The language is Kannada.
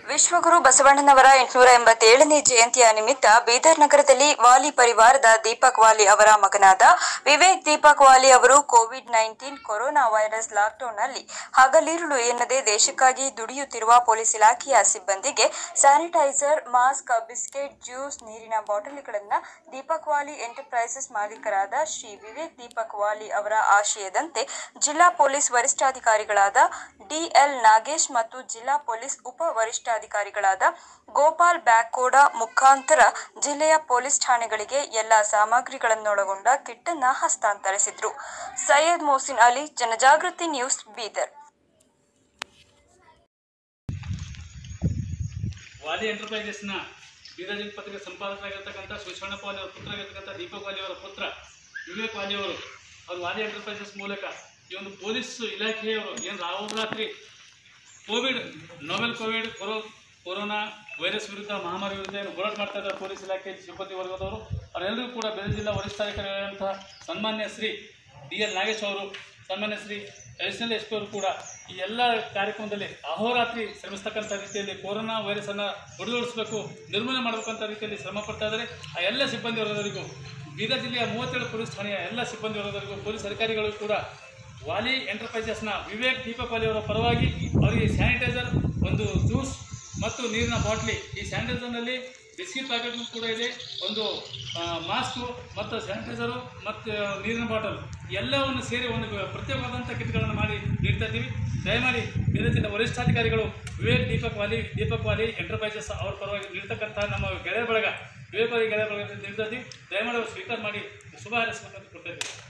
ವಿಶ್ವಗುರು ಬಸವಣ್ಣನವರ ಎಂಟುನೂರ ಎಂಬತ್ತೇಳನೇ ಜಯಂತಿಯ ನಿಮಿತ್ತ ಬೀದರ್ ನಗರದಲ್ಲಿ ವಾಲಿ ಪರಿವಾರದ ದೀಪಕ್ ವಾಲಿ ಅವರ ಮಗನಾದ ವಿವೇಕ್ ದೀಪಕ್ ವಾಲಿ ಅವರು ಕೋವಿಡ್ ನೈನ್ಟೀನ್ ಕೊರೋನಾ ವೈರಸ್ ಲಾಕ್ಡೌನ್ನಲ್ಲಿ ಹಗಲಿರುಳು ಎನ್ನದೆ ದೇಶಕ್ಕಾಗಿ ದುಡಿಯುತ್ತಿರುವ ಪೊಲೀಸ್ ಇಲಾಖೆಯ ಸಿಬ್ಬಂದಿಗೆ ಸ್ಯಾನಿಟೈಸರ್ ಮಾಸ್ಕ್ ಬಿಸ್ಕೆಟ್ ಜ್ಯೂಸ್ ನೀರಿನ ಬಾಟಲಿಗಳನ್ನು ದೀಪಕ್ ವಾಲಿ ಎಂಟರ್ಪ್ರೈಸಸ್ ಮಾಲೀಕರಾದ ಶ್ರೀ ವಿವೇಕ್ ದೀಪಕ್ ವಾಲಿ ಅವರ ಆಶಯದಂತೆ ಜಿಲ್ಲಾ ಪೊಲೀಸ್ ವರಿಷ್ಠಾಧಿಕಾರಿಗಳಾದ ಡಿಎಲ್ ನಾಗೇಶ್ ಮತ್ತು ಜಿಲ್ಲಾ ಪೊಲೀಸ್ ಉಪ ವರಿಷ್ಠಾಧಿಕಾರಿಗಳಾದ ಗೋಪಾಲ್ ಬ್ಯಾಕೋಡ ಮುಖಾಂತರ ಜಿಲ್ಲೆಯ ಪೊಲೀಸ್ ಠಾಣೆಗಳಿಗೆ ಎಲ್ಲ ಸಾಮಗ್ರಿಗಳನ್ನೊಳಗೊಂಡ ಕಿಟ್ಟನ್ನ ಹಸ್ತಾಂತರಿಸಿದ್ರು ಸೈಯದ್ ಮೋಸಿನ್ ಅಲಿ ಜನಜಾಗೃತಿ ನ್ಯೂಸ್ ಬೀದರ್ ವಾಲಿ ಎಂಟರ್ಪ್ರೈಸಸ್ನ ಬೀದರ್ ಪತ್ರಿಕೆ ಸಂಪಾದಕರಾಗಿರ್ತಕ್ಕಂಥ ಶಿವಶರಣಪ್ಪ ವಾಲಿ ಅವರ ಪುತ್ರ ಆಗಿರ್ತಕ್ಕಂಥ ದೀಪಕ್ ವಾಲಿ ಅವರ ಪುತ್ರ ವಿವೇಕ್ ವಾಲಿ ಅವರು ಅವರು ವಾಲಿ ಎಂಟರ್ಪ್ರೈಸಸ್ ಮೂಲಕ ಈ ಒಂದು ಪೊಲೀಸ್ ಇಲಾಖೆಯವರು ಏನು ರಾತ್ರಿ ಕೋವಿಡ್ ನೋವೆಲ್ ಕೋವಿಡ್ ಕೊರೋ ಕೊರೋನಾ ವೈರಸ್ ವಿರುದ್ಧ ಮಹಾಮಾರಿ ವಿರುದ್ಧ ಏನು ಹೋರಾಟ ಮಾಡ್ತಾ ಇದ್ದಾರೆ ಪೊಲೀಸ್ ಇಲಾಖೆ ಸಿಬ್ಬಂದಿ ವರ್ಗದವರು ಅವರೆಲ್ಲರೂ ಕೂಡ ಬೇರೆ ಜಿಲ್ಲಾ ವರಿಷ್ಠಾಧಿಕಾರಿಗಳಂತಹ ಸನ್ಮಾನ್ಯ ಶ್ರೀ ಡಿ ಎಲ್ ನಾಗೇಶ್ ಅವರು ಸನ್ಮಾನ್ಯ ಶ್ರೀ ಅಡಿಷನಲ್ ಎಸ್ ಪಿ ಅವರು ಕೂಡ ಈ ಎಲ್ಲ ಕಾರ್ಯಕ್ರಮದಲ್ಲಿ ಅಹೋರಾತ್ರಿ ಶ್ರಮಿಸ್ತಕ್ಕಂಥ ರೀತಿಯಲ್ಲಿ ಕೊರೋನಾ ವೈರಸನ್ನು ಹೊಡೆದೋಡಿಸಬೇಕು ನಿರ್ಮೂಲನೆ ಮಾಡಬೇಕಂತ ರೀತಿಯಲ್ಲಿ ಶ್ರಮ ಪಡ್ತಾ ಇದ್ದಾರೆ ಆ ಎಲ್ಲ ಸಿಬ್ಬಂದಿ ವರ್ಗದವರಿಗೂ ಬೀದರ್ ಜಿಲ್ಲೆಯ ಮೂವತ್ತೇಳು ಪೊಲೀಸ್ ಠಾಣೆಯ ಎಲ್ಲ ಸಿಬ್ಬಂದಿ ವರ್ಗದವರಿಗೂ ಪೊಲೀಸ್ ಅಧಿಕಾರಿಗಳು ಕೂಡ ವಾಲಿ ಎಂಟರ್ಪ್ರೈಸಸ್ನ ವಿವೇಕ್ ದೀಪಕ್ ವಾಲಿ ಅವರ ಪರವಾಗಿ ಅವರಿಗೆ ಸ್ಯಾನಿಟೈಸರ್ ಒಂದು ಜ್ಯೂಸ್ ಮತ್ತು ನೀರಿನ ಬಾಟ್ಲಿ ಈ ಸ್ಯಾನಿಟೈಸರ್ನಲ್ಲಿ ಬಿಸ್ಕಿಟ್ ಪ್ಯಾಕೆಟ್ ಕೂಡ ಇದೆ ಒಂದು ಮಾಸ್ಕು ಮತ್ತು ಸ್ಯಾನಿಟೈಸರು ಮತ್ತು ನೀರಿನ ಬಾಟಲ್ ಎಲ್ಲವನ್ನು ಸೇರಿ ಒಂದು ಪ್ರತ್ಯೇಕವಾದಂಥ ಕಿಟ್ಗಳನ್ನು ಮಾಡಿ ನೀಡ್ತಾ ಇದ್ದೀವಿ ದಯಮಾಡಿ ಬೇರೆ ಜಿಲ್ಲೆ ವರಿಷ್ಠಾಧಿಕಾರಿಗಳು ವಿವೇಕ್ ದೀಪಕ್ ವಾಲಿ ದೀಪಕ್ ವಾಲಿ ಎಂಟರ್ಪ್ರೈಸಸ್ ಅವ್ರ ಪರವಾಗಿ ನೀಡ್ತಕ್ಕಂಥ ನಮ್ಮ ಗೆಳೆಯ ಬಳಗ ವಿವೇಕ್ ವಾಲಿ ಗೆಳೆಯ ಬಳಗ ನೀಡ್ತಾ ಇದ್ದೀವಿ ದಯಮಾಡಿ ಅವರು ಸ್ವೀಕಾರ ಮಾಡಿ ಶುಭ ಹಾರೈಸಬೇಕಂತ ಕೊಡ್ತಾ ಇದ್ದೀವಿ